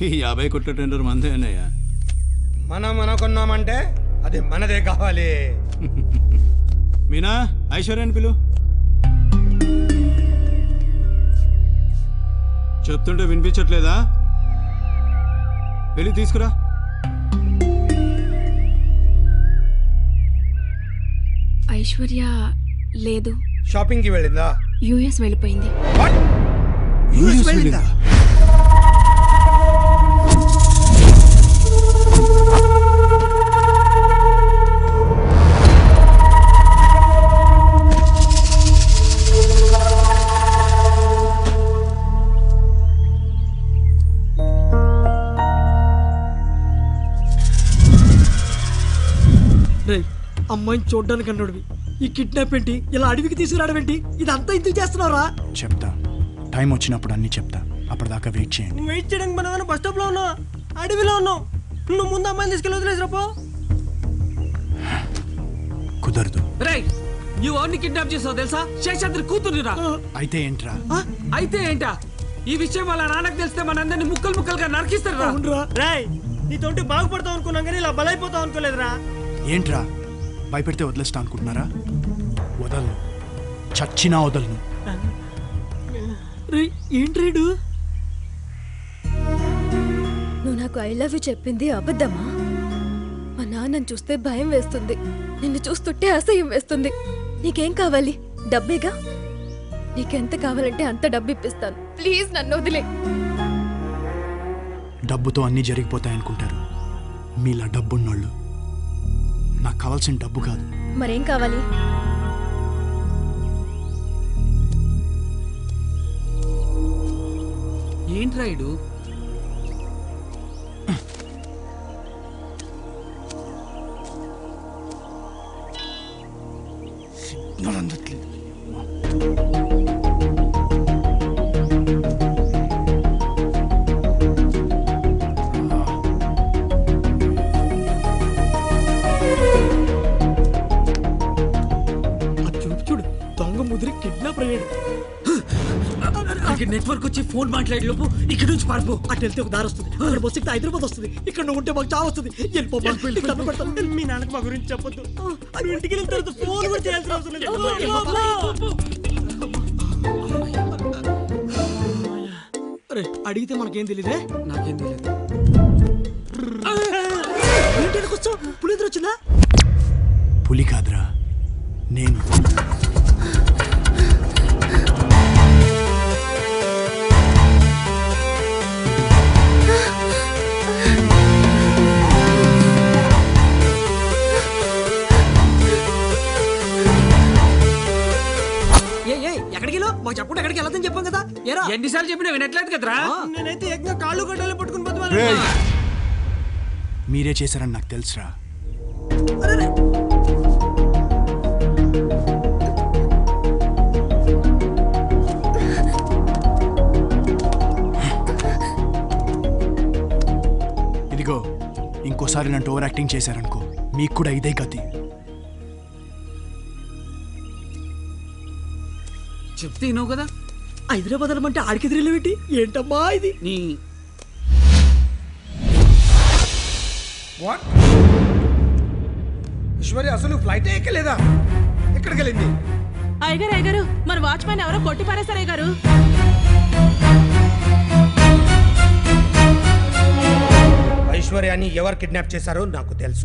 ఈ యాభై కొట్ట టెండర్ మందే అన్నయ్య మనం అనుకున్నామంటే అది మనదే కావాలి మీనా ఐశ్వర్యాన్ని పిలు చెప్తుంటే వినిపించట్లేదా వెళ్ళి తీసుకురా ఐశ్వర్య లేదు షాపింగ్కి వెళ్ళిందా యుఎస్ వెళ్ళిపోయింది వాట్ యూఎస్ వెళ్ళిందా రేయ్ అమ్మాయిని చూడ్డానికి అన్నాడువి ఈ కిడ్నాప్ ఏంటి ఇలా అడవికి తీసుకురావడం ఏంటి ఇదంతా ఎందుకు చేస్తున్నావురా చెప్తా టైం వచ్చినప్పుడు అన్నీ చెప్తా అప్పటిదాకా వెయిట్ చేయండి వెయిట్ చేయడానికి మనం ఏమైనా బస్ స్టాప్ లో ఉన్నాం అడవిలో ఉన్నాం నువ్వు ముందు అమ్మాయిని తీసుకెళ్ళి వదిలేసిరాపో కుదరదు రేయ్ నువ్వు ఎవరిని కిడ్నాప్ చేసావు తెలుసా శేషాద్రి కూతురురా అయితే ఏంట్రా అయితే ఏంటా ఈ విషయం వాళ్ళ నాన్నకు తెలిస్తే మనందరినీ ముక్కలు ముక్కలుగా నరికిస్తారా అవునరా రాయ్ నీతోటి బాగుపడతావు అనుకున్నాం కానీ ఇలా బలైపోతావు అనుకోలేదురా ఏంట్రా భయపెడితే వదిలేస్తా అనుకుంటున్నారా వదలను చచ్చినా వదలను రేయ్ ఏంటి రేడు నువ్వు నాకు ఐ లవ్ యూ చెప్పింది అబద్ధమా మా నాన్నని చూస్తే భయం వేస్తుంది నిన్ను చూస్తుంటే అసహ్యం వేస్తుంది నీకేం కావాలి డబ్బేగా నీకెంత కావాలంటే అంత డబ్బు ఇప్పిస్తాను ప్లీజ్ నన్ను వదిలే డబ్బుతో అన్నీ జరిగిపోతాయనుకుంటారు మీలా డబ్బున్నోళ్ళు నాకు కావాల్సిన డబ్బు కాదు మరేం కావాలి ఏంట్రా ఇడు సిగ్నల్ అందట్లేదు అది చూడు చూడు దొంగ ముదిరి కిడ్నాప్ అయ్యాడు ఇక్కడ నెట్వర్క్ వచ్చి ఫోన్ మాట్లాడే లోపు ఇక్కడ నుంచి పారిపో అటు వెళ్తే ఒక దారి వస్తుంది అక్కడ బస్సు ఎక్కితే హైదరాబాద్ వస్తుంది ఇక్కడ నువ్వు ఉంటే మాకు చావు వస్తుంది వెళ్ళిపో బా. నీకు దండం పెడతాను. మీ నాన్నకి మా గురించి చెప్పొద్దు నువ్వు ఇంటికి వెళ్ళిన తర్వాత ఫోన్ కూడా చేయాల్సిన అవసరం లేదు అరే అడిగితే మనకేం తెలియదే నాకేం తెలియదు ఏంటి కూర్చో పులింద్ర వచ్చిందా పులి కాదురా నేను ఏ ఏ ఎక్కడికి వెళ్ళో మాకు చెప్పండి ఎక్కడికి వెళ్ళదని చెప్పాం కదా ఏరా ఎన్నిసార్లు చెప్పినా వినట్లేదు కదరా నేనైతే ఏకంగా కాళ్ళు గడ్డలు పట్టుకుని పోతే రేయ్! మీరే చేశారని నాకు తెలుసురా ఇదిగో ఇంకోసారి నన్ను ఓవర్ యాక్టింగ్ చేశారనుకో మీకు కూడా ఇదే గతి చెప్తే వినవు కదా హైదరాబాద్ అంటే ఆడికి ఎదురెళ్ళేమిటి ఏంటమ్మా ఇది నీ వాట్ ఈశ్వర్య అసలు ఫ్లైట్ ఎక్కలేదా ఎక్కడికి వెళ్ళింది అయ్యగారు అయ్యగారు మన వాచ్మెన్ ఎవరో కొట్టి పారేశారు అయ్యగారు ఐశ్వర్యాన్ని ఎవరు కిడ్నాప్ చేశారో నాకు తెలుసు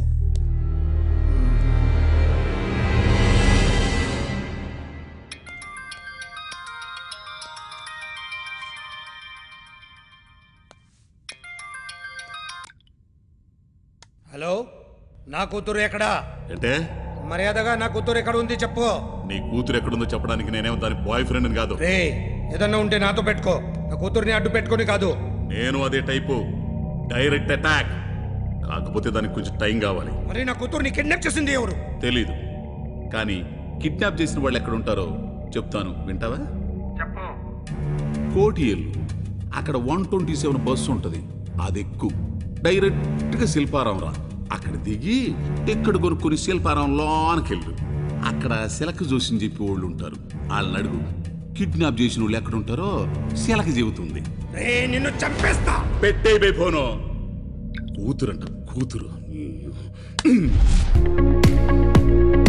హలో నా కూతురు ఎక్కడా అంటే మర్యాదగా నా కూతురు ఎక్కడ ఉంది చెప్పు నీ కూతురు ఎక్కడుందో చెప్పడానికి నేనేమో దాని బాయ్ ఫ్రెండ్ కాదు రే ఏదన్నా ఉంటే నాతో పెట్టుకో నా కూతుర్ని అడ్డు పెట్టుకొని కాదు నేను అదే టైపు డైరెక్ట్ అటాక్ కాకపోతే దానికి కొంచెం టైం కావాలి మరి నా కూతుర్ని కిడ్నాప్ చేసింది ఎవరు తెలీదు కానీ కిడ్నాప్ చేసిన వాళ్ళు ఎక్కడ ఉంటారో చెప్తాను వింటావా కోటియల్లు అక్కడ వన్ ట్వంటీ సెవెన్ బస్సు ఉంటుంది అది ఎక్కువ డైరెక్ట్గా శిల్పారాం రా అక్కడ దిగి టిక్కెట్ కొనుక్కొని శిల్పారాం లోనకెళ్ళు అక్కడ శిలక జోసిని చెప్పి వాళ్ళు ఉంటారు వాళ్ళని అడుగు కిడ్నాప్ చేసిన వాళ్ళు ఎక్కడుంటారో శీలకి చెబుతుంది రే నిన్ను చంపేస్తా పెట్టే ఫోను కూతురంట కూతురు